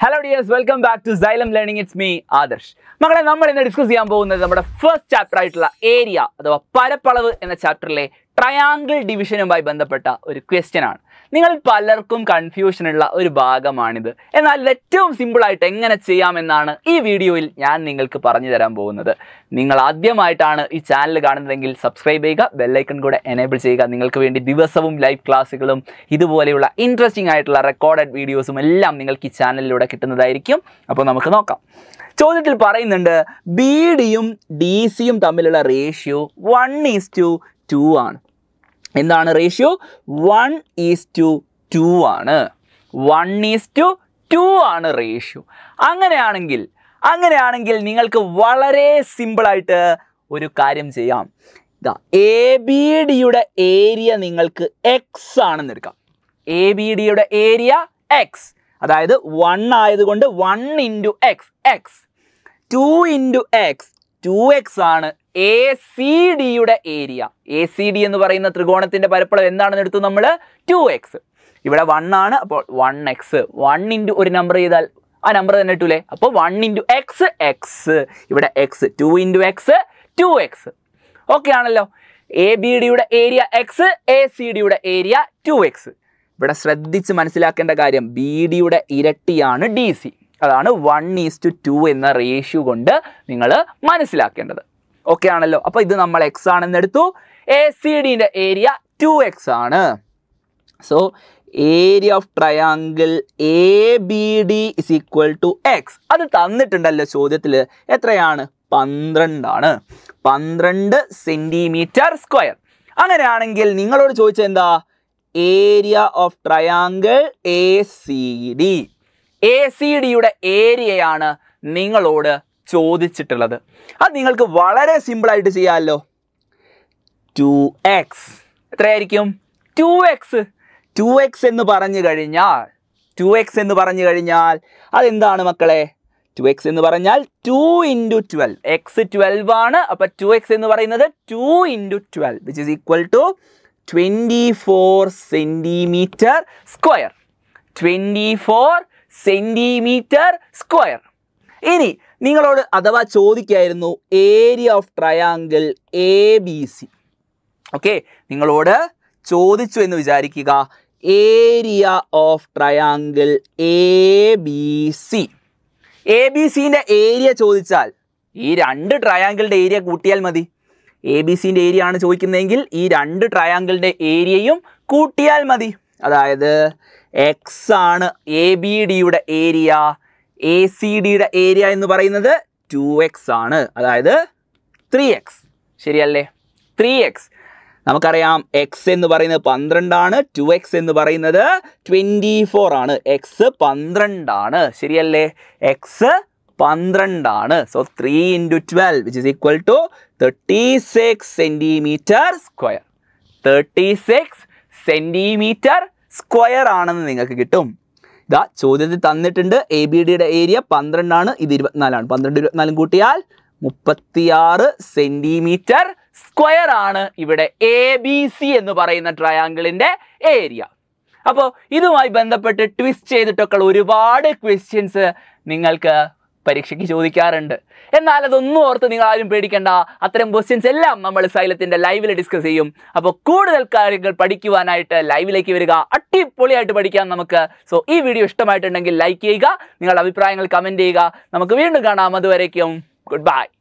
hello dears welcome back to Xylem learning it's me Adarsh മക്കളെ നമ്മൾ ഇന്ന് ഡിസ്കസ് ചെയ്യാൻ പോകുന്നത് നമ്മുടെ ഫസ്റ്റ് ചാപ്റ്റർ ആയിട്ടുള്ള ഏരിയ അഥവാ പരപ്പളവ് എന്ന ചാപ്റ്ററിലെ ട്രയാങ്കിൾ ഡിവിഷനുമായി ബന്ധപ്പെട്ട ഒരു ക്വസ്റ്റ്യൻ ആണ് നിങ്ങൾ പലർക്കും കൺഫ്യൂഷൻ ഉള്ള ഒരു ഭാഗമാണിത് എന്നാൽ ഇത് ഏറ്റവും സിമ്പിളായിട്ട് എങ്ങനെ ചെയ്യാമെന്നാണ് ഈ വീഡിയോയിൽ ഞാൻ നിങ്ങൾക്ക് പറഞ്ഞു തരാൻ പോകുന്നത് നിങ്ങൾ ആദ്യമായിട്ടാണ് ഈ ചാനൽ കാണുന്നതെങ്കിൽ സബ്സ്ക്രൈബ് ചെയ്യുക ബെല്ലൈക്കൺ കൂടെ എനേബിൾ ചെയ്യുക നിങ്ങൾക്ക് വേണ്ടി ദിവസവും ലൈവ് ക്ലാസ്സുകളും ഇതുപോലെയുള്ള ഇൻട്രസ്റ്റിംഗ് ആയിട്ടുള്ള റെക്കോർഡഡ് വീഡിയോസും എല്ലാം നിങ്ങൾക്ക് ഈ ചാനലിലൂടെ കിട്ടുന്നതായിരിക്കും അപ്പോൾ നമുക്ക് നോക്കാം ചോദ്യത്തിൽ പറയുന്നുണ്ട് ബി ഡിയും ഡി സിയും തമ്മിലുള്ള ratio one is to two ആണ് എന്താണ് ratio one is to two ആണ് വൺ ഈസ് ടു ടു ആണ് റേഷ്യോ അങ്ങനെയാണെങ്കിൽ അങ്ങനെയാണെങ്കിൽ നിങ്ങൾക്ക് വളരെ സിമ്പിളായിട്ട് ഒരു കാര്യം ചെയ്യാം ഇതാ എ ബി ഡിയുടെ ഏരിയ നിങ്ങൾക്ക് എക്സ് ആണെന്ന് എടുക്കാം എ ബി ഡിയുടെ ഏരിയ എക്സ് അതായത് വൺ ആയതുകൊണ്ട് one into X X two into X two X ആണ് എ സി ഡിയുടെ ഏരിയ എ സി ഡി എന്ന് പറയുന്ന ത്രികോണത്തിന്റെ പരപ്പളവ് എന്താണെന്ന് എടുത്തു നമ്മൾ ടു എക്സ് ഇവിടെ വൺ ആണ് അപ്പോൾ വൺ എക്സ് വൺ ഇൻറ്റു ഒരു നമ്പർ ചെയ്താൽ ആ നമ്പർ തന്നെ ഇട്ടൂലേ അപ്പോൾ വൺ ഇൻറ്റു എക്സ് എക്സ് ഇവിടെ X two into X two X okay ആണല്ലോ എ ബി ഡിയുടെ ഏരിയ എക്സ് എ സി ഡിയുടെ ഏരിയ ടു എക്സ് ഇവിടെ ശ്രദ്ധിച്ച് മനസ്സിലാക്കേണ്ട കാര്യം ബി ഡിയുടെ ഇരട്ടിയാണ് ഡി സി അതാണ് വൺ ഈസ് ടു ടു എന്ന റേഷ്യോ കൊണ്ട് നിങ്ങൾ മനസ്സിലാക്കേണ്ടത് ഓക്കെ ആണല്ലോ അപ്പോൾ ഇത് നമ്മൾ എക്സ് ആണെന്ന് എടുത്തു എ സി ഡിൻ്റെ ഏരിയ ടു എക്സ് ആണ് so area of triangle A B D is equal to X അത് തന്നിട്ടുണ്ടല്ലോ ചോദ്യത്തിൽ എത്രയാണ് പന്ത്രണ്ടാണ് പന്ത്രണ്ട് സെൻറ്റിമീറ്റർ സ്ക്വയർ അങ്ങനെയാണെങ്കിൽ നിങ്ങളോട് ചോദിച്ചത് എന്താ area of triangle A C D A C ഡിയുടെ ഏരിയയാണ് നിങ്ങളോട് ചോദിച്ചിട്ടുള്ളത് അത് നിങ്ങൾക്ക് വളരെ സിമ്പിളായിട്ട് ചെയ്യാമല്ലോ ടു എക്സ് എത്രയായിരിക്കും ടു എക്സ് ടു എക്സ് എന്ന് പറഞ്ഞു കഴിഞ്ഞാൽ ടു എക്സ് എന്ന് പറഞ്ഞു കഴിഞ്ഞാൽ അതെന്താണ് മക്കളെ ടു എക്സ് എന്ന് പറഞ്ഞാൽ two into twelve X twelve ആണ് അപ്പം ടു എക്സ് എന്ന് പറയുന്നത് two into twelve which is equal to twenty four centimetre square twenty four centimetre square ഇനി നിങ്ങളോട് അഥവാ ചോദിക്കായിരുന്നു area of triangle A B C okay നിങ്ങളോട് ചോദിച്ചു എന്ന് വിചാരിക്കുക area of triangle A B C A B സിൻ്റെ ഏരിയ ചോദിച്ചാൽ ഈ രണ്ട് ട്രയാങ്കിളിൻ്റെ ഏരിയ കൂട്ടിയാൽ മതി എ ബി സിൻ്റെ ഏരിയ ആണ് ചോദിക്കുന്നതെങ്കിൽ ഈ രണ്ട് ട്രയാങ്കിളിൻ്റെ ഏരിയയും കൂട്ടിയാൽ മതി അതായത് എക്സ് ആണ് എ ബി ഡിയുടെ ഏരിയ എ സി ഡിയുടെ ഏരിയ എന്ന് പറയുന്നത് ടു എക്സ് ആണ് അതായത് ത്രീ എക്സ് ശരിയല്ലേ ത്രീ എക്സ് നമുക്കറിയാം എക്സ് എന്ന് പറയുന്നത് പന്ത്രണ്ടാണ് ടു എക്സ് എന്ന് പറയുന്നത് ട്വൻറ്റി ഫോർ ആണ് എക്സ് പന്ത്രണ്ടാണ് ശരിയല്ലേ എക്സ് പന്ത്രണ്ടാണ് so three into twelve which is equal to thirty six centimetre square thirty six centimetre square ആണെന്ന് നിങ്ങൾക്ക് കിട്ടും ഇതാ ചോദ്യത്തിൽ തന്നിട്ടുണ്ട് എ ബി ഡിയുടെ ഏരിയ പന്ത്രണ്ടാണ് ഇത് ഇരുപത്തിനാലാണ് പന്ത്രണ്ട് ഇരുപത്തിനാലും കൂട്ടിയാൽ മുപ്പത്തിയാറ് സെൻറ്റിമീറ്റർ സ്ക്വയർ ആണ് ഇവിടെ എ ബി സി എന്ന് പറയുന്ന ട്രയാങ്കിളിൻ്റെ ഏരിയ അപ്പോൾ ഇതുമായി ബന്ധപ്പെട്ട് ട്വിസ്റ്റ് ചെയ്തിട്ടൊക്കെ ഒരുപാട് ക്വസ്റ്റ്യൻസ് നിങ്ങൾക്ക് പരീക്ഷയ്ക്ക് ചോദിക്കാറുണ്ട് എന്നാൽ അതൊന്നും ഓർത്ത് നിങ്ങൾ ആരും പേടിക്കേണ്ട അത്തരം ക്വസ്റ്റ്യൻസ് എല്ലാം നമ്മൾ സൈലത്തിൻ്റെ ലൈവിൽ ഡിസ്കസ് ചെയ്യും അപ്പോൾ കൂടുതൽ കാര്യങ്ങൾ പഠിക്കുവാനായിട്ട് ലൈവിലേക്ക് വരിക അടിപൊളിയായിട്ട് പഠിക്കാം നമുക്ക് സോ ഈ വീഡിയോ ഇഷ്ടമായിട്ടുണ്ടെങ്കിൽ ലൈക്ക് ചെയ്യുക നിങ്ങളുടെ അഭിപ്രായങ്ങൾ കമൻറ്റ് ചെയ്യുക നമുക്ക് വീണ്ടും കാണാം അതുവരേക്കും ഗുഡ് ബൈ